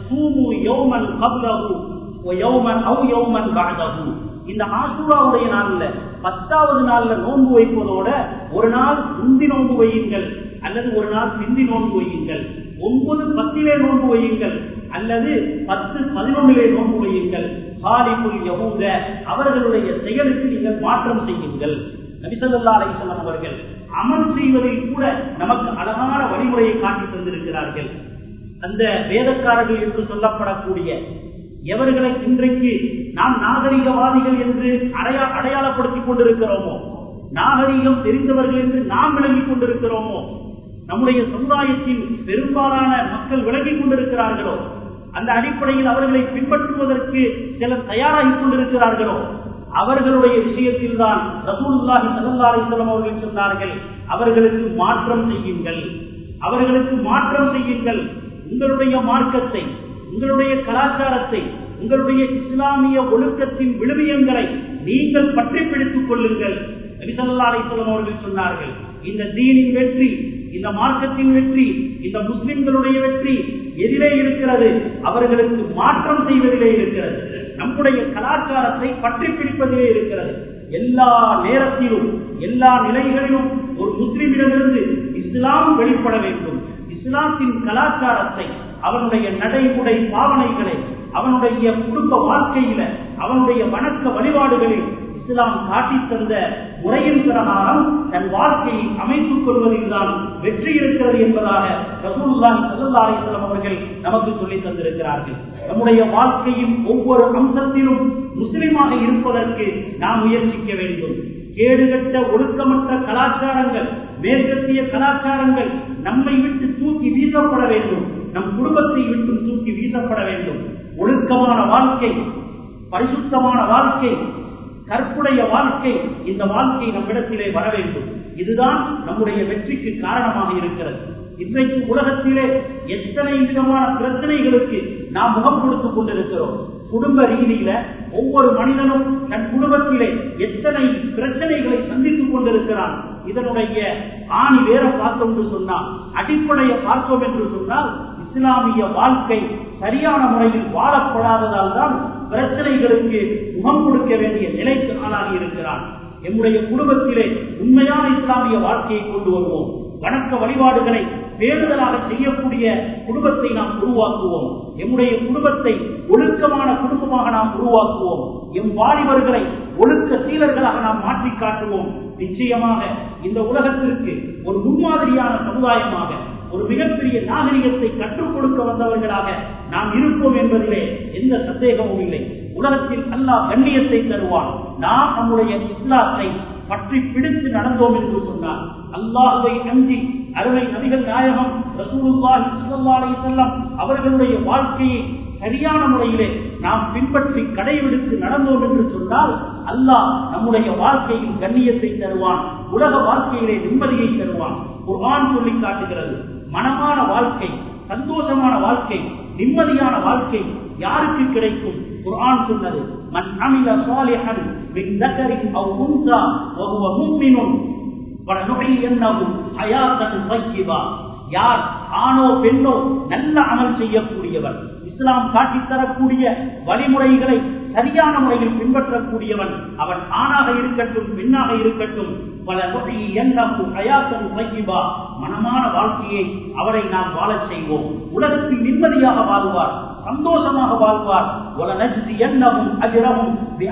சூமு யௌமன் கப்லஹு வ யௌமன் அவ் யௌமன் பஅதஹு இந்த ஆசூராவுடைய நாள்ல பத்தாவது நாள்ல நோன்பு வைப்பதோட ஒரு நாள் முந்தி நோன்பு வையுங்கள் அல்லது ஒரு நாள் பிந்தி நோன்பு வையுங்கள் ஒன்பது பத்திலே நோன்பு வையுங்கள் அல்லது பத்து பதினொன்னிலே நோன்பு வையுங்கள் ஹாலிபுல் யகூத அவர்களுடைய செயலுக்கு நீங்கள் மாற்றம் செய்யுங்கள் நபிசல்லா அலிசல்லாம் அவர்கள் அமல் செய்வதில் கூட நமக்கு அழகான வழிமுறையை காட்டி தந்திருக்கிறார்கள் அந்த வேதக்காரர்கள் என்று சொல்லப்படக்கூடிய எவர்களை இன்றைக்கு நாம் நாகரிகவாதிகள் என்று அடையா அடையாளப்படுத்திக் கொண்டிருக்கிறோமோ நாகரிகம் தெரிந்தவர்கள் என்று நாம் விளங்கிக் கொண்டிருக்கிறோமோ நம்முடைய சமுதாயத்தின் பெரும்பாலான மக்கள் விலகிக் கொண்டிருக்கிறார்களோ அந்த அடிப்படையில் அவர்களை பின்பற்றுவதற்கு சிலர் தயாராகிக் கொண்டிருக்கிறார்களோ அவர்களுடைய விஷயத்தில் தான் ரசூலுல்லாஹி ஸல்லல்லாஹு அலைஹி வஸல்லம் அவர்கள் சொன்னார்கள் அவர்களுக்கு மாற்றம் செய்யுங்கள் அவர்களுக்கு மாற்றம் செய்யுங்கள் உங்களுடைய மார்க்கத்தை உங்களுடைய கலாச்சாரத்தை உங்களுடைய இஸ்லாமிய ஒழுக்கத்தின் விழுமியங்களை நீங்கள் பற்றி பிடித்துக் கொள்ளுங்கள் நபிசல்லா அலிஸ்லாம் அவர்கள் சொன்னார்கள் இந்த தீனின் வெற்றி இந்த மார்க்கத்தின் வெற்றி இந்த முஸ்லிம்களுடைய வெற்றி எதிரே இருக்கிறது அவர்களுக்கு மாற்றம் செய்வதிலே இருக்கிறது நம்முடைய கலாச்சாரத்தை பற்றி பிடிப்பதிலே இருக்கிறது எல்லா நேரத்திலும் எல்லா நிலைகளிலும் ஒரு முஸ்லிமிடமிருந்து இஸ்லாம் வெளிப்பட வேண்டும் இஸ்லாத்தின் கலாச்சாரத்தை அவனுடைய நடைமுறை பாவனைகளை அவனுடைய குடும்ப வாழ்க்கையில அவனுடைய வணக்க வழிபாடுகளில் இஸ்லாம் காட்டி தந்த முறையின் பிரகாரம் தன் வாழ்க்கையை அமைத்துக் கொள்வதில் தான் வெற்றி இருக்கிறது என்பதாக ரசூல்லான் சல்லா அலிஸ்லாம் அவர்கள் நமக்கு சொல்லி தந்திருக்கிறார்கள் நம்முடைய வாழ்க்கையின் ஒவ்வொரு அம்சத்திலும் முஸ்லிமாக இருப்பதற்கு நாம் முயற்சிக்க வேண்டும் கேடுகட்ட ஒழுக்கமற்ற கலாச்சாரங்கள் மேற்கத்திய கலாச்சாரங்கள் நம்மை விட்டு தூக்கி வீசப்பட வேண்டும் நம் குடும்பத்தை விட்டு தூக்கி வீசப்பட வேண்டும் ஒழுக்கமான வாழ்க்கை பரிசுத்தமான வாழ்க்கை கற்புடைய வாழ்க்கை இந்த வாழ்க்கை நம்மிடத்திலே வர வேண்டும் இதுதான் நம்முடைய வெற்றிக்கு காரணமாக இருக்கிறது இன்றைக்கு உலகத்திலே எத்தனை விதமான பிரச்சனைகளுக்கு நாம் முகம் கொடுத்துக் கொண்டிருக்கிறோம் குடும்ப ரீதியில ஒவ்வொரு மனிதனும் தன் குடும்பத்திலே எத்தனை பிரச்சனைகளை சந்தித்துக் கொண்டிருக்கிறான் இதனுடைய ஆணி வேற பார்த்தோம் என்று சொன்னால் அடிப்படையை பார்த்தோம் என்று சொன்னால் இஸ்லாமிய வாழ்க்கை சரியான முறையில் வாழப்படாததால் தான் பிரச்சனைகளுக்கு முகம் கொடுக்க வேண்டிய நிலைக்கு ஆளாகி இருக்கிறான் எம்முடைய குடும்பத்திலே உண்மையான இஸ்லாமிய வாழ்க்கையை கொண்டு வருவோம் வணக்க வழிபாடுகளை பேணுதலாக செய்யக்கூடிய குடும்பத்தை நாம் உருவாக்குவோம் எம்முடைய குடும்பத்தை ஒழுக்கமான குடும்பமாக நாம் உருவாக்குவோம் எம் வாலிபர்களை ஒழுக்க சீலர்களாக நாம் மாற்றி காட்டுவோம் நிச்சயமாக இந்த உலகத்திற்கு ஒரு முன்மாதிரியான சமுதாயமாக ஒரு மிகப்பெரிய நாகரிகத்தை கற்றுக் கொடுக்க வந்தவர்களாக நாம் இருப்போம் என்பதிலே எந்த சந்தேகமும் இல்லை உலகத்தில் அல்லாஹ் கண்ணியத்தை தருவான் நாம் நம்முடைய இஸ்லாத்தை பற்றி பிடித்து நடந்தோம் என்று சொன்னார் அல்லாஹுவை அஞ்சி அருமை நபிகள் நாயகம் ரசூலுல்லாஹி ஸல்லல்லாஹு அலைஹி வஸல்லம் அவர்களுடைய வாழ்க்கையை சரியான முறையிலே நாம் பின்பற்றி கடைபிடித்து நடந்தோம் என்று சொன்னால் அல்லாஹ் நம்முடைய வாழ்க்கையில் கண்ணியத்தை தருவான் உலக வாழ்க்கையிலே நிம்மதியை தருவான் குர்ஆன் சொல்லி காட்டுகிறது மனமான வாழ்க்கை சந்தோஷமான வாழ்க்கை நிம்மதியான வாழ்க்கை யாருக்கு கிடைக்கும் குர்ஆன் சொன்னது மன் அமில சாலிஹன் மின் தக்கரின் அவ் உன்சா வஹுவ முஃமினுன் வலனுஹியன்னஹு ஹயாத்தன் தையிபா யார் ஆணோ பெண்ணோ நல்ல அமல் செய்யக்கூடியவர் இஸ்லாம் காட்டித் தரக்கூடிய வழிமுறைகளை சரியான முறையில் பின்பற்றக்கூடியவன் அவன் ஆணாக இருக்கட்டும் பெண்ணாக இருக்கட்டும் பல நொடி எண்ணம் ஹயாத்தன் தையிபா மனமான வாழ்க்கையை அவரை நாம் வாழச் செய்வோம் உலகத்தில் நிம்மதியாக வாழ்வார் சந்தோஷமாக வாழ்வார் என்னவும் அஜரவும்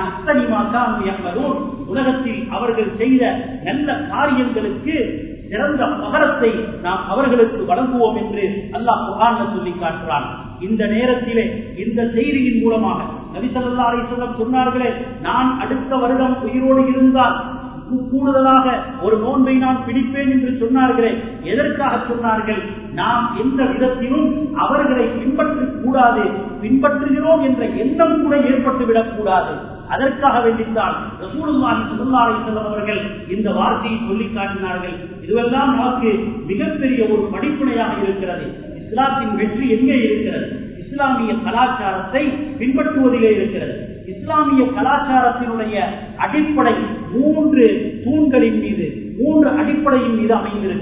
உலகத்தில் அவர்கள் செய்த நல்ல காரியங்களுக்கு சிறந்த பகரத்தை நாம் அவர்களுக்கு வழங்குவோம் என்று அல்லாஹ் புகார்ல சொல்லி காட்டுறான் இந்த நேரத்திலே இந்த செய்தியின் மூலமாக நபிசல்லா அலிசல்லம் சொன்னார்களே நான் அடுத்த வருடம் உயிரோடு இருந்தால் கூடுதலாக ஒரு நோன்பை நான் பிடிப்பேன் என்று சொன்னார்களே எதற்காக சொன்னார்கள் நாம் எந்த விதத்திலும் அவர்களை பின்பற்ற கூடாது பின்பற்றுகிறோம் என்ற எண்ணம் கூட ஏற்பட்டு விடக்கூடாது அதற்காக வேண்டித்தான் ரசூலுல்லாஹி ஸல்லல்லாஹு அலைஹி வஸல்லம் அவர்கள் இந்த வார்த்தையை சொல்லி காட்டினார்கள் இதுவெல்லாம் நமக்கு மிகப்பெரிய ஒரு படிப்புனையாக இருக்கிறது இஸ்லாத்தின் வெற்றி எங்கே இருக்கிறது இஸ்லாமிய கலாச்சாரத்தை பின்பற்றுவதிலே இருக்கிறது இஸ்லாமிய கலாச்சாரத்தினுடைய அடிப்படை மூன்று தூண்களின் மீது மூன்று அடிப்படையின் மீது அமைந்திருக்கிறது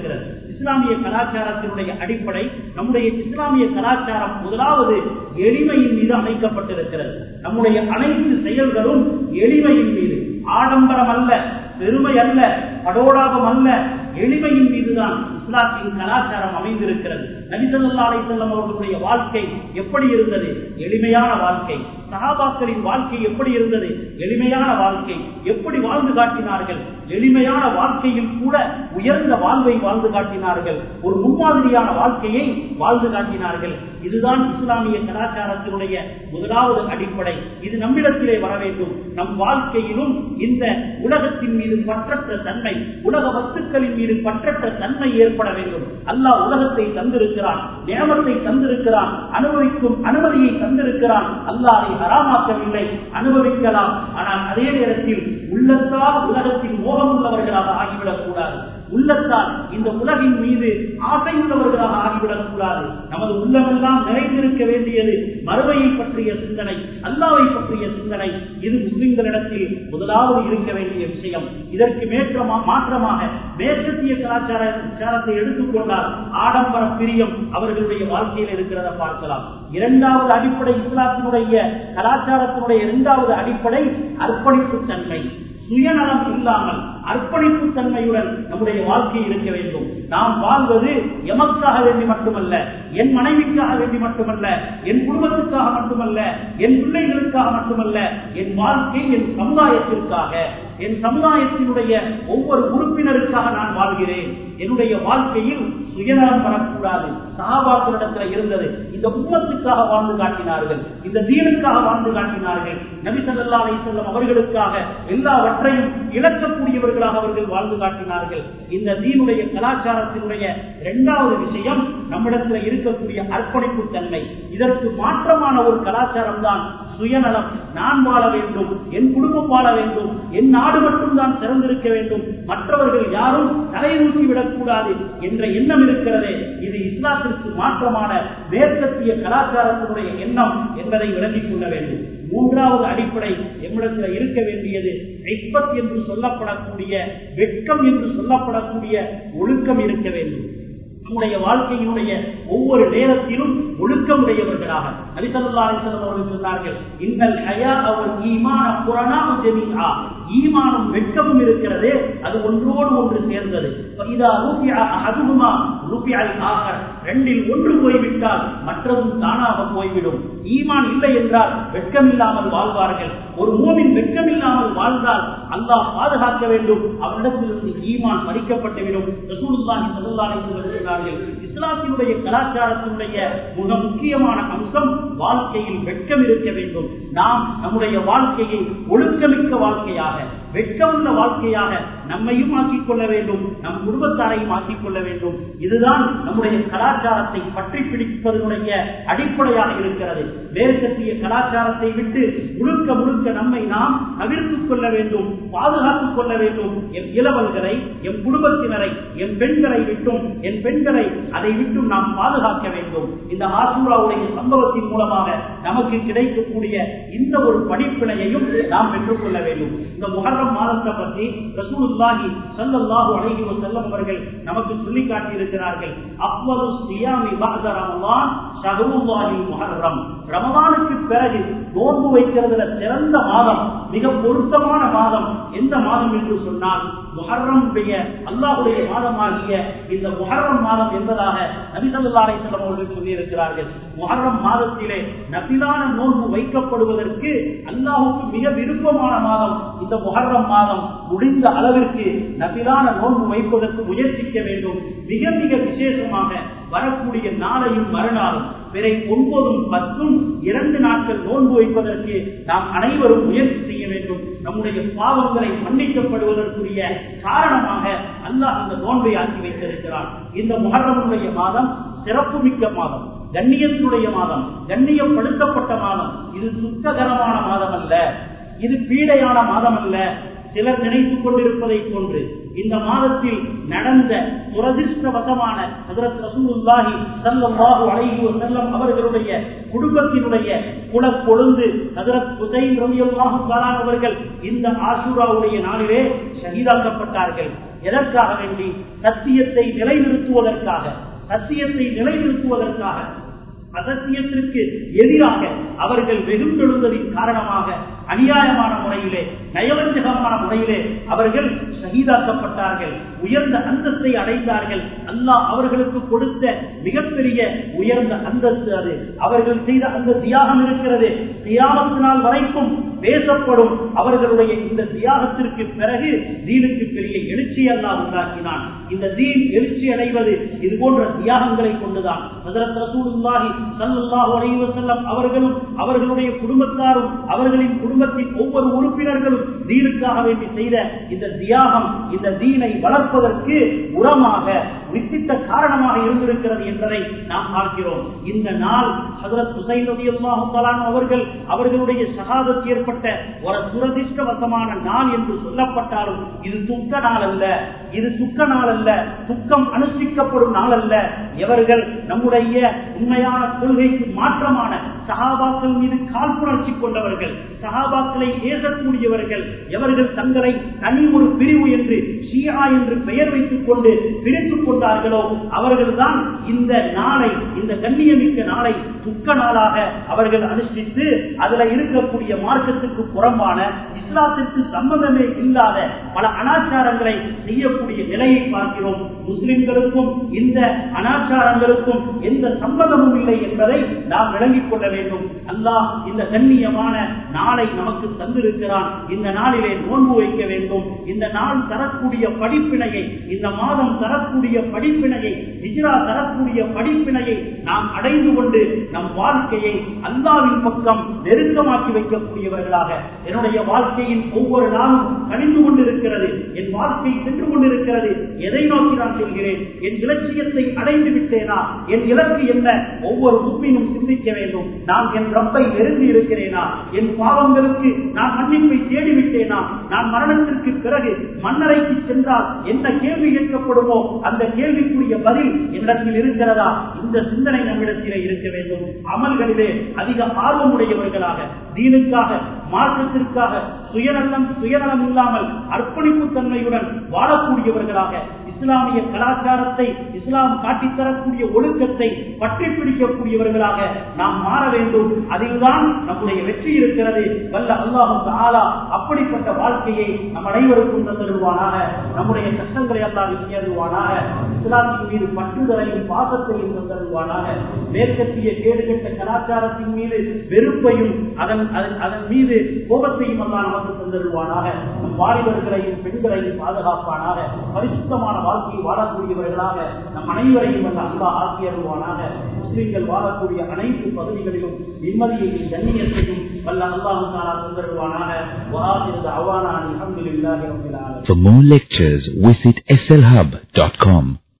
இஸ்லாமிய கலாச்சாரத்தினுடைய அடிப்படை நம்முடைய இஸ்லாமிய கலாச்சாரம் முதலாவது எளிமையின் மீது அமைக்கப்பட்டிருக்கிறது நம்முடைய அனைத்து செயல்களும் எளிமையின் மீது ஆடம்பரம் அல்ல பெருமை அல்ல படோடாபம் அல்ல எளிமையின் மீதுதான் இஸ்லாத்தின் கலாச்சாரம் அமைந்திருக்கிறது நபிசல்லா அலை செல்லம் அவர்களுடைய வாழ்க்கை எப்படி இருந்தது எளிமையான வாழ்க்கை சகாபாக்களின் வாழ்க்கை எப்படி இருந்தது எளிமையான வாழ்க்கை எப்படி வாழ்ந்து காட்டினார்கள் எளிமையான வாழ்க்கையில் கூட உயர்ந்த வாழ்வை வாழ்ந்து காட்டினார்கள் ஒரு முன்மாதிரியான வாழ்க்கையை வாழ்ந்து காட்டினார்கள் இதுதான் இஸ்லாமிய கலாச்சாரத்தினுடைய முதலாவது அடிப்படை இது நம்மிடத்திலே வர வேண்டும் நம் வாழ்க்கையிலும் இந்த உலகத்தின் மீது பற்றற்ற தன்மை உலக வஸ்துக்களின் மீது பற்றற்ற தன்மை ஏற்பட வேண்டும் அல்லாஹ் உலகத்தை தந்திருக்கிறான் நியமத்தை தந்திருக்கிறான் அனுபவிக்கும் அனுமதியை தந்திருக்கிறான் அல்லாஹ் அதை ஹராமாக்கவில்லை அனுபவிக்கலாம் ஆனால் அதே நேரத்தில் உள்ளத்தால் உலகத்தில் மோகம் உள்ளவர்களாக ஆகிவிடக் கூடாது உள்ளத்தால் இந்த உலகின் மீது ஆசை உள்ளவர்களாக ஆகிவிடக் கூடாது நமது உள்ளமெல்லாம் நிறைந்திருக்க வேண்டியது மறுமையை பற்றிய சிந்தனை அல்லாவை பற்றிய சிந்தனை இது முஸ்லிம்களிடத்தில் முதலாவது இருக்க வேண்டிய விஷயம் இதற்கு மேற்றமா மாற்றமாக மேற்கத்திய கலாச்சார கலாச்சாரத்தை எடுத்துக்கொண்டால் ஆடம்பர பிரியம் அவர்களுடைய வாழ்க்கையில் இருக்கிறத பார்க்கலாம் இரண்டாவது அடிப்படை இஸ்லாத்தினுடைய கலாச்சாரத்தினுடைய இரண்டாவது அடிப்படை அர்ப்பணிப்பு தன்மை சுயநலம் இல்லாமல் அர்ப்பணிப்பு தன்மையுடன் நம்முடைய வாழ்க்கை இருக்க வேண்டும் நாம் வாழ்வது எமக்காக வேண்டி மட்டுமல்ல என் மனைவிக்காக வேண்டி மட்டுமல்ல என் குடும்பத்துக்காக மட்டுமல்ல என் பிள்ளைகளுக்காக மட்டுமல்ல என் வாழ்க்கை என் சமுதாயத்திற்காக என் சமுதாயத்தினுடைய ஒவ்வொரு உறுப்பினருக்காக நான் வாழ்கிறேன் என்னுடைய வாழ்க்கையில் சுயநலம் வரக்கூடாது சகாபாக்களிடத்தில் இருந்தது இந்த உம்மத்துக்காக வாழ்ந்து காட்டினார்கள் இந்த தீனுக்காக வாழ்ந்து காட்டினார்கள் நபி சல்லா அலை செல்லம் அவர்களுக்காக எல்லாவற்றையும் இழக்கக்கூடியவர்களாக அவர்கள் வாழ்ந்து காட்டினார்கள் இந்த தீனுடைய கலாச்சாரத்தினுடைய இரண்டாவது விஷயம் நம்மிடத்தில் இருக்கக்கூடிய அர்ப்பணிப்பு தன்மை இதற்கு மாற்றமான ஒரு கலாச்சாரம் தான் சுயநலம் நான் வாழ வேண்டும் என் குடும்பம் வாழ வேண்டும் என் நாடு மட்டும்தான் சிறந்திருக்க வேண்டும் மற்றவர்கள் யாரும் தலைநூக்கி விடக்கூடாது என்ற எண்ணம் இருக்கிறதே இது இஸ்லாத்திற்கு மாற்றமான மேற்கத்திய கலாச்சாரத்தினுடைய எண்ணம் என்பதை விளங்கிக் கொள்ள வேண்டும் மூன்றாவது அடிப்படை எம்மிடத்தில் இருக்க வேண்டியது ஐப்பத் என்று சொல்லப்படக்கூடிய வெட்கம் என்று சொல்லப்படக்கூடிய ஒழுக்கம் இருக்க வேண்டும் நம்முடைய வாழ்க்கையினுடைய ஒவ்வொரு நேரத்திலும் ஒழுக்கமுடையவர்களாக நபிசல்லா அலிசல்லம் அவர்கள் சொன்னார்கள் இன்னல் ஹயா அவர் ஈமான புறனா ஜெமிஆ ஈமானும் வெட்கமும் இருக்கிறது அது ஒன்றோடு ஒன்று சேர்ந்தது இதா ரூபியா அதுகுமா ரூபியால் ஆகர் ரெண்டில் ஒன்று போய்விட்டால் மற்றதும் தானாக போய்விடும் ஈமான் இல்லை என்றால் வெட்கமில்லாமல் வாழ்வார்கள் ஒரு மூவின் வெட்கமில்லாமல் வாழ்ந்தால் அல்லாஹ் பாதுகாக்க வேண்டும் அவரிடத்திலிருந்து ஈமான் பறிக்கப்பட்டுவிடும் ரசூலுல்லாஹி ஸல்லல்லாஹு அலைஹி வஸல்லம் சொன்னார்கள் இஸ்லாத்தினுடைய கலாச்சாரத்தினுடைய மிக முக்கியமான அம்சம் வாழ்க்கையில் வெட்கம் இருக்க வேண்டும் நாம் நம்முடைய வாழ்க்கையை ஒழுக்கமிக்க வாழ்க்கையாக வெட்கமுள்ள வாழ்க்கையாக நம்மையும் ஆக்கிக் கொள்ள வேண்டும் நம் குடும்பத்தாரையும் ஆக்கிக் கொள்ள வேண்டும் இதுதான் நம்முடைய கலாச்சாரத்தை பற்றி பிடிப்பதனுடைய அடிப்படையாக இருக்கிறது மேற்கத்திய கலாச்சாரத்தை விட்டு முழுக்க முழுக்க நம்மை நாம் தவிர்த்துக் கொள்ள வேண்டும் பாதுகாத்துக் கொள்ள வேண்டும் என் இளவல்களை என் குடும்பத்தினரை என் பெண்களை விட்டும் என் பெண்களை அதை விட்டும் நாம் பாதுகாக்க வேண்டும் இந்த ஆசூராவுடைய சம்பவத்தின் மூலமாக நமக்கு கிடைக்கக்கூடிய இந்த ஒரு படிப்பினையையும் நாம் பெற்றுக்கொள்ள வேண்டும் இந்த முகர்ணம் மாதத்தை பற்றி ரசூலுல்லாஹி ஸல்லல்லாஹு அலைஹி வஸல்லம் அவர்கள் நமக்கு சொல்லி காட்டி இருக்கிறார்கள் அஃவலு சியாமி பஅத ரமலான் ஷஹ்ருல்லாஹி முஹர்ரம் ரமலானுக்கு பிறகு நோன்பு வைக்கிறதுல சிறந்த மாதம் மிக பொருத்தமான மாதம் எந்த மாதம் என்று சொன்னால் முஹர்ரமுடைய அல்லாஹுடைய மாதமாகிய இந்த முஹர்ரம் மாதம் என்பதாக நபிசல்லா அலிஸ்லாம் அவர்கள் சொல்லி இருக்கிறார்கள் முஹர்ரம் மாதத்திலே நபிலான நோன்பு வைக்கப்படுவதற்கு அல்லாஹுக்கு மிக விருப்பமான மாதம் இந்த முஹர்ரம் மாதம் முடிந்த அளவிற்கு நபிலான நோன்பு வைப்பதற்கு முயற்சிக்க வேண்டும் மிக மிக விசேஷமாக வரக்கூடிய நாளையும் மறுநாளும் பிறை ஒன்பதும் பத்தும் இரண்டு நாட்கள் நோன்பு வைப்பதற்கு நாம் அனைவரும் முயற்சி செய்ய வேண்டும் நம்முடைய பாவங்களை மன்னிக்கப்படுவதற்குரிய காரணமாக அல்லாஹ் அந்த நோன்பை ஆக்கி வைத்திருக்கிறான் இந்த முகரமுடைய மாதம் சிறப்புமிக்க மாதம் கண்ணியத்துடைய மாதம் கண்ணியப்படுத்தப்பட்ட மாதம் இது சுத்தகரமான மாதம் அல்ல இது பீடையான மாதம் அல்ல சிலர் நினைத்துக் கொண்டிருப்பதை போன்று இந்த மாதத்தில் நடந்த துரதிருஷ்டவசமான ஹஜரத் ரசூலுல்லாஹி ஸல்லல்லாஹு அலைஹி வஸல்லம் அவர்களுடைய குடும்பத்தினுடைய குலக்கொழுந்து ஹஜரத் ஹுசைன் ரலியல்லாஹு தஆலா அவர்கள் இந்த ஆஷூராவுடைய நாளிலே ஷஹீதாக்கப்பட்டார்கள் எதற்காக வேண்டி சத்தியத்தை நிலைநிறுத்துவதற்காக சத்தியத்தை நிலைநிறுத்துவதற்காக அசத்தியத்திற்கு எதிராக அவர்கள் வெகுண்டெழுந்ததின் காரணமாக அநியாயமான முறையிலே நயவஞ்சகமான முறையிலே அவர்கள் ஷஹீதாக்கப்பட்டார்கள் உயர்ந்த அந்தஸ்தை அடைந்தார்கள் அல்லாஹ் அவர்களுக்கு கொடுத்த மிகப்பெரிய உயர்ந்த அந்தஸ்து அது அவர்கள் செய்த அந்த தியாகம் இருக்கிறது தியாகத்து நாள் வரைக்கும் பேசப்படும் அவர்களுடைய இந்த தியாகத்திற்கு பிறகு தீனுக்கு பெரிய எழுச்சி அல்லாஹ் உண்டாக்கினான் இந்த தீன் எழுச்சி அடைவது இது போன்ற தியாகங்களை கொண்டுதான் ஹஜரத் ரசூலுல்லாஹி ஸல்லல்லாஹு அலைஹி வஸல்லம் அவர்களும் அவர்களுடைய குடும்பத்தாரும் அவர்களின் குடும்பத்தின் ஒவ்வொரு உறுப்பினர்களும் தீனுக்காக வேண்டி செய்த இந்த தியாகம் இந்த தீனை வளர்ப்பதற்கு உரமாக வித்திட்ட காரணமாக இருந்திருக்கிறது என்பதை நாம் பார்க்கிறோம் இந்த நாள் ஹசரத் ஹுசைன் ரலியல்லாஹு தஆலா அவர்கள் அவர்களுடைய ஷஹாதத் ஏற்பட்ட ஒரு துரதிர்ஷ்டவசமான நாள் என்று சொல்லப்பட்டாலும் இது துக்க நாள் அல்ல இது துக்க நாள் அல்ல துக்கம் அனுஷ்டிக்கப்படும் நாள் அல்ல எவர்கள் நம்முடைய உண்மையான கொள்கைக்கு மாற்றமான சகாபாக்கள் மீது காழ்ப்புணர்ச்சி கொண்டவர்கள் சகாபாக்களை ஏசக்கூடியவர்கள் எவர்கள் தங்களை தனி ஒரு பிரிவு என்று ஷியா என்று பெயர் வைத்துக் கொண்டு பிரித்துக் கொண்டார்களோ அவர்கள்தான் இந்த நாளை இந்த கண்ணியமிக்க நாளை துக்க நாளாக அவர்கள் அனுஷ்டித்து அதுல இருக்கக்கூடிய மார்க்கத்துக்கு புறம்பான இஸ்லாத்திற்கு சம்பந்தமே இல்லாத பல அனாச்சாரங்களை செய்யக்கூடிய நிலையை பார்க்கிறோம் முஸ்லிம்களுக்கும் இந்த அனாச்சாரங்களுக்கும் எந்த சம்பந்தமும் இல்லை என்பதை நாம் விளங்கிக் கொள்ள வேண்டும் அல்லாஹ் இந்த கண்ணியமான நாளை நமக்கு தந்திருக்கிறான் இந்த நாளிலே நோன்பு வைக்க வேண்டும் இந்த நாள் தரக்கூடிய படிப்பினையை இந்த மாதம் தரக்கூடிய படிப்பினையை ஹிஜ்ரா தரக்கூடிய படிப்பினையை நாம் அடைந்து கொண்டு நம் வாழ்க்கையை அல்லாவின் பக்கம் நெருக்கமாக்கி வைக்கக்கூடியவர்களாக என்னுடைய வாழ்க்கையின் ஒவ்வொரு நாளும் கணிந்து கொண்டிருக்கிறது என் வாழ்க்கை சென்று கொண்டிருக்கிறது எதை நோக்கி நான் செல்கிறேன் என் இலட்சியத்தை அடைந்து விட்டேனா என் இலக்கு என்ன ஒவ்வொரு முப்பினும் சிந்திக்க வேண்டும் நான் என் ரப்பை நெருங்கி இருக்கிறேனா என் பாவங்களுக்கு நான் மன்னிப்பை தேடிவிட்டேனா நான் மரணத்திற்கு பிறகு மன்னரைக்கு சென்றால் என்ன கேள்வி கேட்கப்படுமோ அந்த கேள்விக்குரிய பதில் என்னிடத்தில் இருக்கிறதா இந்த சிந்தனை நம்மிடத்திலே இருக்க வேண்டும் அமல்களிலே அதிக ஆர்வமுடையவர்களாக தீனுக்காக மாற்றத்திற்காக சுயநலம் சுயநலம் இல்லாமல் அர்ப்பணிப்பு தன்மையுடன் வாழக்கூடியவர்களாக இஸ்லாமிய கலாச்சாரத்தை இஸ்லாம் காட்டித்தரக்கூடிய ஒழுக்கத்தை பற்றி பிடிக்கக்கூடியவர்களாக நாம் மாற வேண்டும் அதில்தான் நம்முடைய வெற்றி இருக்கிறது வல்ல அல்லாஹும் ஆலா அப்படிப்பட்ட வாழ்க்கையை நம் அனைவருக்கும் தந்தருவானாக நம்முடைய கஷ்டங்களை எல்லாம் விசியருவானாக இஸ்லாத்தின் மீது பற்றுதலையும் பாசத்தையும் தந்தருவானாக மேற்கத்திய கேடுகட்ட கலாச்சாரத்தின் மீது வெறுப்பையும் அதன் அதன் அதன் மீது கோபத்தையும் எல்லாம் நமக்கு தந்தருவானாக நம் வாலிபர்களையும் பெண்களையும் பாதுகாப்பானாக பரிசுத்தமான வாழ்க்கையை வாழக்கூடியவர்களாக நம் அனைவரையும் வந்த அன்பா ஆக்கியருவானாக முஸ்லிம்கள் வாழக்கூடிய அனைத்து பகுதிகளிலும் நிம்மதியையும் கண்ணியத்தையும் வல்ல அல்லாஹு தாலா தந்தருவானாக வாஹிர் அவானா அல்ஹம்துலில்லாஹி ரப்பில் ஆலமீன் For more lectures, visit slhub.com.